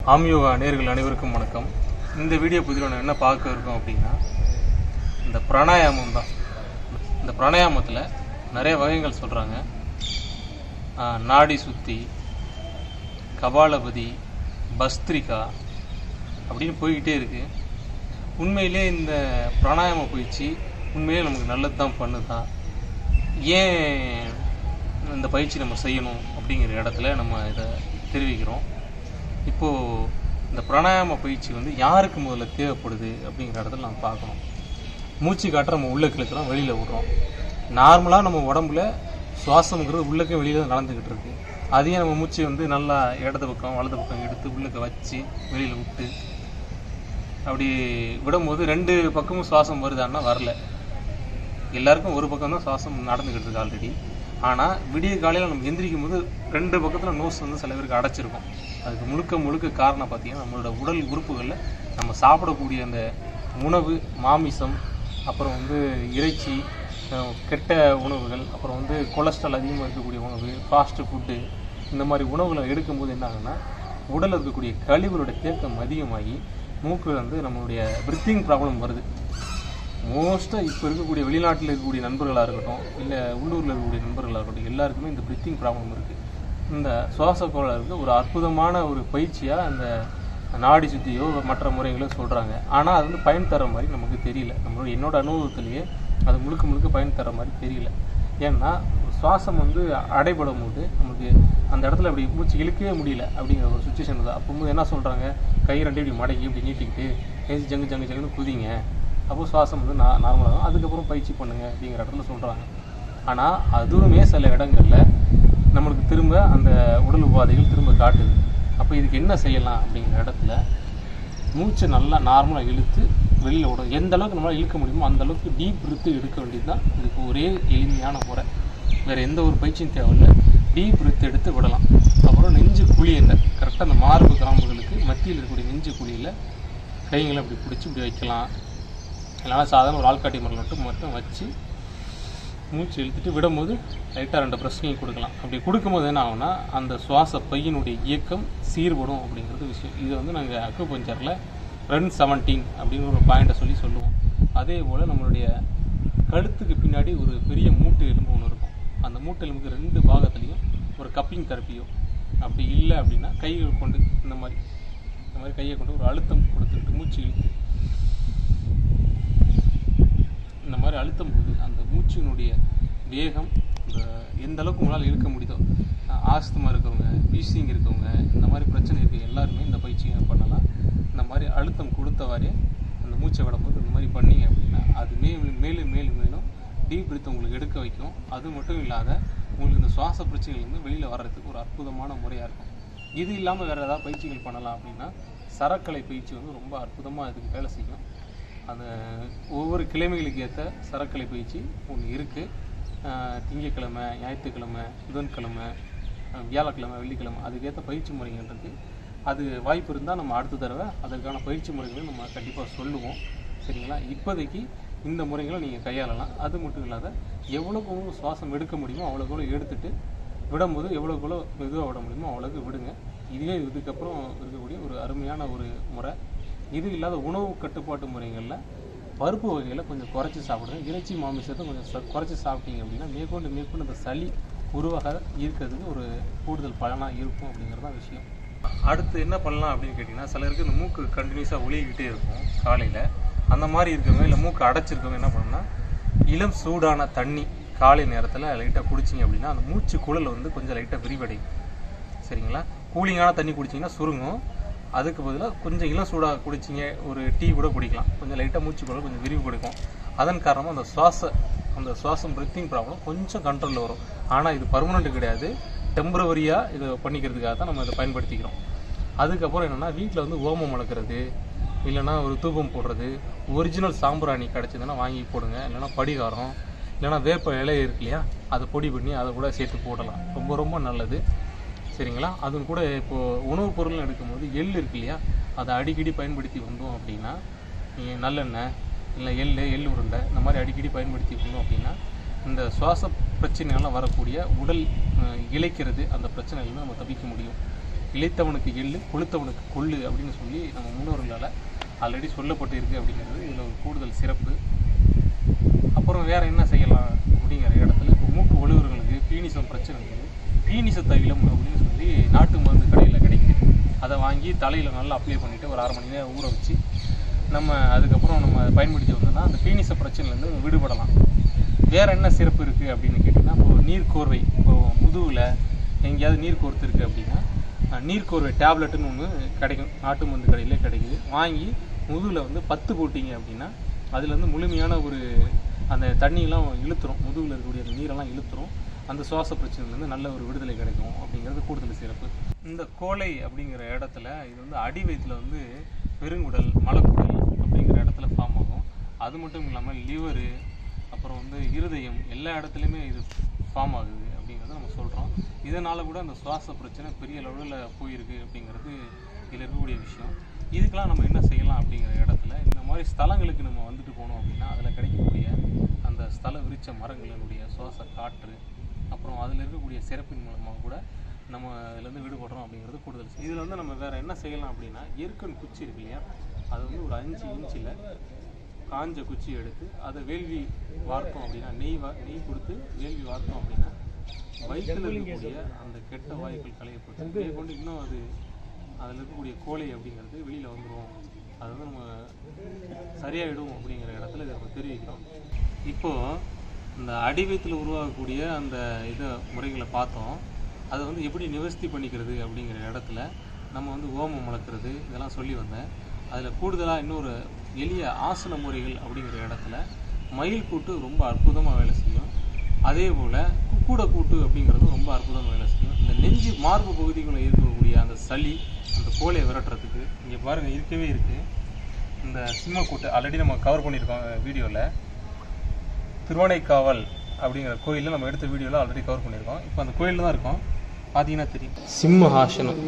ஆம்யோகா நேர்கள் அனைவருக்கும் வணக்கம் இந்த வீடியோ பதிவில் நான் என்ன பார்க்க இருக்கோம் அப்படின்னா இந்த பிராணாயாமம் தான் இந்த பிராணாயாமத்தில் நிறைய வகைகள் சொல்கிறாங்க நாடி சுத்தி கபாலபதி பஸ்திரிகா அப்படின்னு போய்கிட்டே இருக்கு உண்மையிலே இந்த பிராணாயாம பயிற்சி உண்மையிலே நமக்கு நல்லது தான் பண்ணுதான் ஏன் இந்த பயிற்சி நம்ம செய்யணும் அப்படிங்கிற இடத்துல நம்ம இதை தெரிவிக்கிறோம் இப்போது இந்த பிராணாயாம பயிற்சி வந்து யாருக்கு முதல்ல தேவைப்படுது அப்படிங்கிற இடத்துல நம்ம பார்க்கணும் மூச்சு காற்ற நம்ம உள்ளே கிழக்கிறோம் வெளியில் விடுறோம் நார்மலாக நம்ம உடம்புல சுவாசம்ங்கிறது உள்ளக்க வெளியில் தான் நடந்துக்கிட்டு இருக்கு அதையே நம்ம மூச்சு வந்து நல்லா இடது பக்கம் வலது பக்கம் எடுத்து உள்ளக்க வச்சு வெளியில் விட்டு அப்படி விடும்போது ரெண்டு பக்கமும் சுவாசம் வருதான்னா வரல எல்லாருக்கும் ஒரு பக்கம் தான் சுவாசம் நடந்துக்கிட்டு இருக்கு ஆல்ரெடி ஆனால் விடிய காலையில் நம்ம எந்திரிக்கும் போது ரெண்டு பக்கத்தில் நோஸ் வந்து சில பேருக்கு அடைச்சிருக்கும் அதுக்கு முழுக்க முழுக்க காரணம் பார்த்தீங்கன்னா நம்மளோட உடல் உறுப்புகளில் நம்ம சாப்பிடக்கூடிய அந்த உணவு மாமிசம் அப்புறம் வந்து இறைச்சி அஹ் கெட்ட உணவுகள் அப்புறம் வந்து கொலஸ்ட்ரால் அதிகமாக இருக்கக்கூடிய உணவு ஃபாஸ்ட் ஃபுட்டு இந்த மாதிரி உணவுகளை எடுக்கும்போது என்ன ஆகுன்னா உடலில் இருக்கக்கூடிய கழிவுகளோட தேக்கம் அதிகமாகி மூக்கு வந்து நம்மளுடைய பிரீத்திங் ப்ராப்ளம் வருது மோஸ்ட்டாக இப்போ இருக்கக்கூடிய வெளிநாட்டில் இருக்கக்கூடிய நண்பர்களாக இருக்கட்டும் இல்லை உள்ளூரில் இருக்கக்கூடிய நண்பர்களாக இருக்கட்டும் எல்லாருக்குமே இந்த பிரீத்திங் ப்ராப்ளம் இருக்குது இந்த சுவாச கோளாறுக்கு ஒரு அற்புதமான ஒரு பயிற்சியாக அந்த நாடி சுத்தியோ மற்ற முறைகளோ சொல்கிறாங்க ஆனால் அது வந்து பயன் தர மாதிரி நமக்கு தெரியல நம்மளோட என்னோட அனுபவத்திலேயே அது முழுக்க முழுக்க பயன் தர மாதிரி தெரியல ஏன்னா சுவாசம் வந்து அடைபடும் போது நமக்கு அந்த இடத்துல அப்படி மூச்சு இழுக்கவே முடியல அப்படிங்கிற ஒரு சுச்சுவேஷன் தான் அப்போது என்ன சொல்கிறாங்க கை ரெண்டு இப்படி மடக்கி இப்படி நீட்டிக்கிட்டு ஏசி ஜங்கு ஜங்கு ஜங்குன்னு குதிங்க அப்போ சுவாசம் வந்து நா நார்மலாக தான் அதுக்கப்புறம் பயிற்சி பண்ணுங்க அப்படிங்கிற இடத்துல சொல்கிறாங்க ஆனால் அதுவுமே சில இடங்களில் நம்மளுக்கு திரும்ப அந்த உடல் உபாதைகள் திரும்ப காட்டுது அப்போ இதுக்கு என்ன செய்யலாம் அப்படிங்கிற இடத்துல மூச்சை நல்லா நார்மலாக இழுத்து வெளியில் விடும் எந்த அளவுக்கு நம்மளால் இழுக்க முடியுமோ அந்த அளவுக்கு டீப் பிரித்து எடுக்க வேண்டியது தான் இதுக்கு ஒரே எளிமையான முறை வேறு எந்த ஒரு பயிற்சியும் தேவையில்லை டீப் பிரித்து எடுத்து விடலாம் அப்புறம் நெஞ்சு குழியில் கரெக்டாக அந்த மார்பு கிராம்புகளுக்கு மத்தியில் இருக்கக்கூடிய நெஞ்சு குழியில் கைங்களை அப்படி பிடிச்சி இப்படி வைக்கலாம் இல்லைனா சாதாரண ஒரு ஆள்காட்டி முறை மட்டும் மட்டும் வச்சு மூச்சு இழுத்துட்டு விடும்போது லைட்டாக ரெண்டு பிரச்சனையும் கொடுக்கலாம் அப்படி கொடுக்கும்போது என்ன ஆகும்னா அந்த சுவாச பையனுடைய இயக்கம் சீர்படும் அப்படிங்கிறது விஷயம் இது வந்து நாங்கள் அக்கு பஞ்சரில் ரன் செவன்டீன் அப்படின்னு ஒரு பாயிண்ட்டை சொல்லி சொல்லுவோம் அதே போல் நம்மளுடைய கழுத்துக்கு பின்னாடி ஒரு பெரிய மூட்டு எலும்பு ஒன்று இருக்கும் அந்த மூட்டு எலும்புக்கு ரெண்டு பாகத்துலேயும் ஒரு கப்பிங் தெரப்பியோ அப்படி இல்லை அப்படின்னா கைகள் கொண்டு இந்த மாதிரி இந்த மாதிரி கையை கொண்டு ஒரு அழுத்தம் கொடுத்துட்டு மூச்சு இழுத்து இந்த மாதிரி அழுத்தும் போது அந்த மூச்சினுடைய வேகம் இந்த எந்த அளவுக்கு உங்களால் இழுக்க முடியுதோ ஆஸ்துமா இருக்கவங்க வீசிங் இருக்கவங்க இந்த மாதிரி பிரச்சனை இருக்க எல்லாருமே இந்த பயிற்சியை பண்ணலாம் இந்த மாதிரி அழுத்தம் கொடுத்தவாறே அந்த மூச்சை விடும்போது இந்த மாதிரி பண்ணீங்க அப்படின்னா அது மேலும் மேலும் மேலும் மேலும் டீப் பிரித்து உங்களுக்கு எடுக்க வைக்கும் அது மட்டும் இல்லாத உங்களுக்கு இந்த சுவாச பிரச்சனைகள்லேருந்து வெளியில் வர்றதுக்கு ஒரு அற்புதமான முறையாக இருக்கும் இது இல்லாமல் வேறு ஏதாவது பயிற்சிகள் பண்ணலாம் அப்படின்னா சரக்கலை பயிற்சி வந்து ரொம்ப அற்புதமாக இதுக்கு வேலை செய்யும் அந்த ஒவ்வொரு கிழமைகளுக்கு ஏற்ற சரக்கலை பயிற்சி ஒன்று இருக்குது திங்கக்கிழமை ஞாயிற்றுக்கிழமை புதன்கிழமை அஹ் வியாழக்கிழமை வெள்ளிக்கிழமை அதுக்கேற்ற பயிற்சி முறைகள் இருக்குது அது வாய்ப்பு இருந்தால் நம்ம அடுத்த தடவை அதற்கான பயிற்சி முறைகளை நம்ம கண்டிப்பாக சொல்லுவோம் சரிங்களா இப்போதைக்கு இந்த முறைகளை நீங்கள் கையாளலாம் அது மட்டும் இல்லாத எவ்வளோக்கு எவ்வளோ சுவாசம் எடுக்க முடியுமோ அவ்வளோக்கு எவ்வளோ எடுத்துட்டு விடும்போது எவ்வளோக்கு எவ்வளோ மெதுவாக விட முடியுமோ அவ்வளோக்கு விடுங்க இதுவே இதுக்கப்புறம் இருக்கக்கூடிய ஒரு அருமையான ஒரு முறை இது இல்லாத உணவு கட்டுப்பாட்டு முறைகளில் பருப்பு வகைகளை கொஞ்சம் குறைச்சி சாப்பிடுங்க இறைச்சி மாமிசத்தை கொஞ்சம் ச- குறைச்சி சாப்பிட்டீங்க அப்படின்னா மேற்கொண்டு மேற்கொண்டு அந்த சளி உருவாக இருக்கிறதுக்கு ஒரு கூடுதல் பலனாக இருக்கும் அப்படிங்கிறது தான் விஷயம் அடுத்து என்ன பண்ணலாம் அப்படின்னு கேட்டிங்கன்னா சிலருக்கு இந்த மூக்கு கண்டினியூஸாக ஒளிகிட்டே இருக்கும் காலையில் அந்த மாதிரி இருக்கவங்க இல்லை மூக்கு அடைச்சிருக்கவங்க என்ன பண்ணணும்னா இளம் சூடான தண்ணி காலை நேரத்தில் லைட்டாக குடிச்சிங்க அப்படின்னா அந்த மூச்சு குழல் வந்து கொஞ்சம் லைட்டாக விரிவடையும் சரிங்களா கூலிங்கான தண்ணி குடிச்சிங்கன்னா சுருங்கும் அதுக்கு பதிலாக கொஞ்சம் இளம் சூடாக குடிச்சிங்க ஒரு டீ கூட குடிக்கலாம் கொஞ்சம் லைட்டாக மூச்சு குழல் கொஞ்சம் விரிவு கொடுக்கும் அதன் காரணமாக அந்த சுவாச அந்த சுவாசம் பிரீத்திங் ப்ராப்ளம் கொஞ்சம் கண்ட்ரோலில் வரும் ஆனால் இது பர்மனெண்ட் கிடையாது டெம்பரவரியாக இதை பண்ணிக்கிறதுக்காக தான் நம்ம இதை பயன்படுத்திக்கிறோம் அதுக்கப்புறம் என்னென்னா வீட்டில் வந்து ஓமம் வளர்க்குறது இல்லைன்னா ஒரு தூபம் போடுறது ஒரிஜினல் சாம்பிராணி கிடச்சதுன்னா வாங்கி போடுங்க இல்லைன்னா படிகாரம் இல்லைன்னா வேப்ப இலை இருக்கு இல்லையா அதை பொடி பண்ணி அதை கூட சேர்த்து போடலாம் ரொம்ப ரொம்ப நல்லது சரிங்களா அதுவும் கூட இப்போது உணவுப் பொருள்னு எடுக்கும்போது எள் இருக்கு இல்லையா அதை அடிக்கடி பயன்படுத்தி வந்தோம் அப்படின்னா நீங்கள் நல்லெண்ணெய் இல்லை எள் எள் உருண்டை இந்த மாதிரி அடிக்கடி பயன்படுத்தி வந்தோம் அப்படின்னா இந்த சுவாச பிரச்சனைகள்லாம் வரக்கூடிய உடல் அஹ், இளைக்கிறது அந்த பிரச்சனைகள்லாம் நம்ம தவிர்க்க முடியும் இளைத்தவனுக்கு எள்ளு கொளுத்தவனுக்கு கொள்ளு அப்படின்னு சொல்லி நம்ம முன்னோர்களால் ஆல்ரெடி சொல்லப்பட்டு இருக்கு அப்படிங்கிறது இதில் ஒரு கூடுதல் சிறப்பு அப்புறம் வேற என்ன செய்யலாம் அப்படிங்கிற இடத்துல இப்போ மூக்கு ஒழுகுறவங்களுக்கு பீனிசம் பிரச்சனை இருக்குது பீனிச தைலம் அப்படின்னு சொல்லி நாட்டு மருந்து கடையில் கிடைக்குது அதை வாங்கி தலையில் நல்லா அப்ளை பண்ணிவிட்டு ஒரு அரை மணி நேரம் ஊற வச்சு நம்ம அதுக்கப்புறம் நம்ம அதை பயன்படுத்தி வந்தோம்னா அந்த பீனிச பிரச்சனைலேருந்து விடுபடலாம் வேற என்ன சிறப்பு இருக்குது அப்படின்னு கேட்டிங்கன்னா இப்போ நீர் கோர்வை இப்போ முதுகில் எங்கேயாவது நீர் கோர்த்து இருக்குது அப்படின்னா அஹ், நீர் கோர்வை டேப்லெட்டுன்னு ஒன்று கிடைக்கும் நாட்டு மருந்து கடையிலே கிடைக்குது வாங்கி முதுகில் வந்து பத்து போட்டிங்க அப்படின்னா அதில் வந்து முழுமையான ஒரு அந்த தண்ணியெல்லாம் இழுத்துரும் முதுகில் இருக்கக்கூடிய அந்த நீரெல்லாம் இழுத்துரும் அந்த சுவாச பிரச்சனையிலேருந்து நல்ல ஒரு விடுதலை கிடைக்கும் அப்படிங்கிறது கூடுதல் சிறப்பு இந்த கோலை அப்படிங்கிற இடத்துல இது வந்து அடி வயிற்றுல வந்து பெருங்குடல் மலக்குடல் அப்படிங்கிற இடத்துல ஃபார்ம் ஆகும் அது மட்டும் இல்லாமல் லிவரு அப்புறம் வந்து இருதயம் எல்லா இடத்துலையுமே இது ஃபார்ம் ஆகுது அப்படிங்கிறத நம்ம சொல்கிறோம் இதனால் கூட அந்த சுவாச பிரச்சனை பெரிய அளவில் போயிருக்கு அப்படிங்கிறது இதில் இருக்கக்கூடிய விஷயம் இதுக்கெல்லாம் நம்ம என்ன செய்யலாம் அப்படிங்கிற இடத்துல இந்த மாதிரி ஸ்தலங்களுக்கு நம்ம வந்துட்டு போனோம் அப்படின்னா அதில் கிடைக்கக்கூடிய அந்த ஸ்தல விருட்ச மரங்களினுடைய சுவாச காற்று அப்புறம் அதில் இருக்கக்கூடிய சிறப்பின் மூலமாக கூட நம்ம இதுலேருந்து விடுபடுறோம் அப்படிங்கிறது கூடுதல் இதில் வந்து நம்ம வேறு என்ன செய்யலாம் அப்படின்னா எருக்கன் குச்சி இருக்கு இல்லையா அது வந்து ஒரு அஞ்சு இன்ச்சில் காஞ்ச குச்சி எடுத்து அதை வேள்வி வார்த்தோம் அப்படின்னா நெய் வா நெய் கொடுத்து வேள்வி வார்த்தோம் அப்படின்னா வயிற்றில் இருக்கக்கூடிய அந்த கெட்ட வாயுக்கள் களையப்பட்டு மேற்கொண்டு இன்னும் அது அதில் இருக்கக்கூடிய கோழை அப்படிங்கிறது வெளியில் வந்துடும் அது வந்து நம்ம சரியாயிடும் அப்படிங்கிற இடத்துல இதை நம்ம தெரிவிக்கிறோம் இப்போது இந்த அடிவயத்தில் உருவாகக்கூடிய அந்த இதை முறைகளை பார்த்தோம் அதை வந்து எப்படி நிவர்த்தி பண்ணிக்கிறது அப்படிங்கிற இடத்துல நம்ம வந்து ஓமம் வளர்க்குறது இதெல்லாம் சொல்லி வந்தேன் அதில் கூடுதலாக இன்னொரு எளிய ஆசன முறைகள் அப்படிங்கிற இடத்துல மயில் கூட்டு ரொம்ப அற்புதமாக வேலை செய்யும் அதே போல் குக்கூட கூட்டு அப்படிங்கிறதும் ரொம்ப அற்புதமாக வேலை செய்யும் இந்த நெஞ்சு மார்பு பகுதிகளில் இருக்கக்கூடிய அந்த சளி அந்த கோலையை விரட்டுறதுக்கு இங்கே பாருங்கள் இருக்கவே இருக்குது இந்த சிம்ம கூட்டு ஆல்ரெடி நம்ம கவர் பண்ணியிருக்கோம் வீடியோவில் திருவானைக்காவல் அப்படிங்கிற கோயிலில் நம்ம எடுத்த வீடியோவில் ஆல்ரெடி கவர் பண்ணியிருக்கோம் இப்போ அந்த கோயிலில் தான் இருக்கோம் பார்த்தீங்கன்னா தெரியும் சிம்மஹாசனம்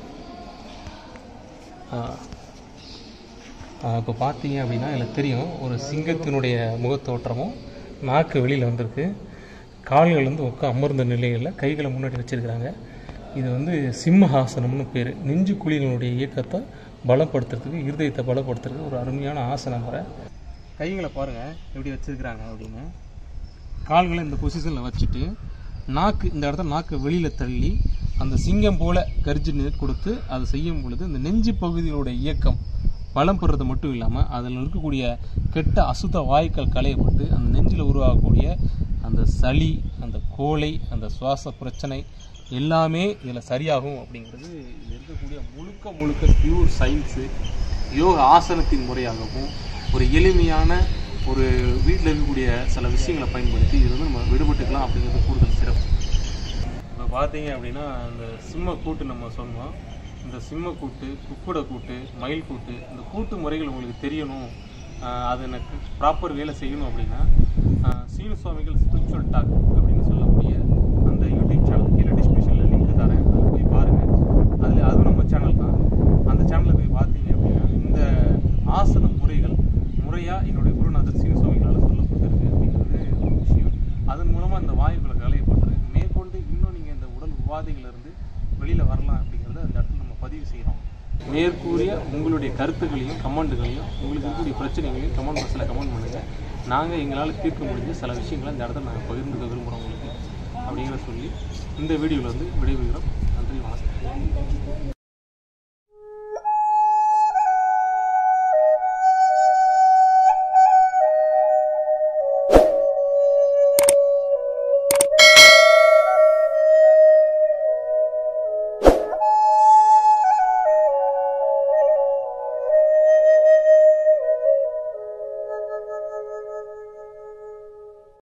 இப்போ பார்த்தீங்க அப்படின்னா எனக்கு தெரியும் ஒரு சிங்கத்தினுடைய முகத்தோற்றமும் நாக்கு வெளியில் வந்திருக்கு கால்கள் வந்து உட்கா அமர்ந்த நிலையில் கைகளை முன்னாடி வச்சிருக்கிறாங்க இது வந்து சிம்மஹாசனம்னு பேர் நெஞ்சு குழிகளுடைய இயக்கத்தை பலப்படுத்துறதுக்கு இருதயத்தை பலப்படுத்துறதுக்கு ஒரு அருமையான ஆசன முறை கைகளை பாருங்கள் எப்படி வச்சிருக்கிறாங்க அப்படின்னு கால்களை இந்த பொசிஷனில் வச்சுட்டு நாக்கு இந்த இடத்துல நாக்கு வெளியில் தள்ளி அந்த சிங்கம் போல கர்ஜனை கொடுத்து அதை செய்யும் பொழுது இந்த நெஞ்சு பகுதியோட இயக்கம் பலம் பெறுறது மட்டும் இல்லாமல் அதில் இருக்கக்கூடிய கெட்ட அசுத்த வாயுக்கள் களையப்பட்டு அந்த நெஞ்சில் உருவாகக்கூடிய அந்த சளி அந்த கோழை அந்த சுவாச பிரச்சனை எல்லாமே இதில் சரியாகும் அப்படிங்கிறது இதில் இருக்கக்கூடிய முழுக்க முழுக்க பியூர் சயின்ஸு யோக ஆசனத்தின் முறையாகவும் ஒரு எளிமையான ஒரு வீட்டில் இருக்கக்கூடிய சில விஷயங்களை பயன்படுத்தி இது வந்து நம்ம விடுபட்டுக்கலாம் அப்படிங்கிறது கூடுதல் சிறப்பு இப்போ பார்த்தீங்க அப்படின்னா இந்த சிம்ம கூட்டு நம்ம சொன்னோம் இந்த சிம்ம கூட்டு குக்குட கூட்டு மயில் கூட்டு இந்த கூட்டு முறைகள் உங்களுக்கு தெரியணும் ஆஹ் அது எனக்கு ப்ராப்பர் வேலை செய்யணும் அப்படின்னா ஆஹ் சீனு சுவாமிகள் ஸ்பிரிச்சுவல் டாக் அப்படின்னு சொல்லக்கூடிய அந்த யூடியூப் சேனல் கீழே டிஸ்கிரிப்ஷனில் லிங்க் தரேன் அதில் போய் பாருங்கள் அதில் அதுவும் நம்ம சேனல் தான் அந்த சேனலில் போய் பார்த்தீங்க அப்படின்னா இந்த ஆசன முறைகள் முறையாக என்னுடைய குருநாதர் சீனு சுவாமிகளால் சொல்லப்பட்டிருக்கு அப்படிங்கிறது ஒரு விஷயம் அதன் மூலமாக இந்த வாயுக்களை களையப்பட்டு மேற்கொண்டு இன்னும் நீங்கள் இந்த உடல் உபாதைகளிலிருந்து வெளியில் வரலாம் அப்படிங்கிறத அந்த இடத்துல நம்ம பதிவு செய்கிறோம் மேற்கூறிய உங்களுடைய கருத்துக்களையும் கமெண்ட்டுகளையும் உங்களுக்கு இருக்கக்கூடிய பிரச்சனைகளையும் கமெண்ட் பாக்ஸில் கமெண்ட் பண்ணுங்கள் நாங்கள் எங்களால் தீர்க்க முடிஞ்ச சில விஷயங்களை இந்த இடத்துல நாங்கள் பகிர்ந்துக்க விரும்புகிறோம் உங்களுக்கு அப்படிங்கிற சொல்லி இந்த வீடியோவில் வந்து விடைபெறுகிறோம் நன்றி வணக்கம்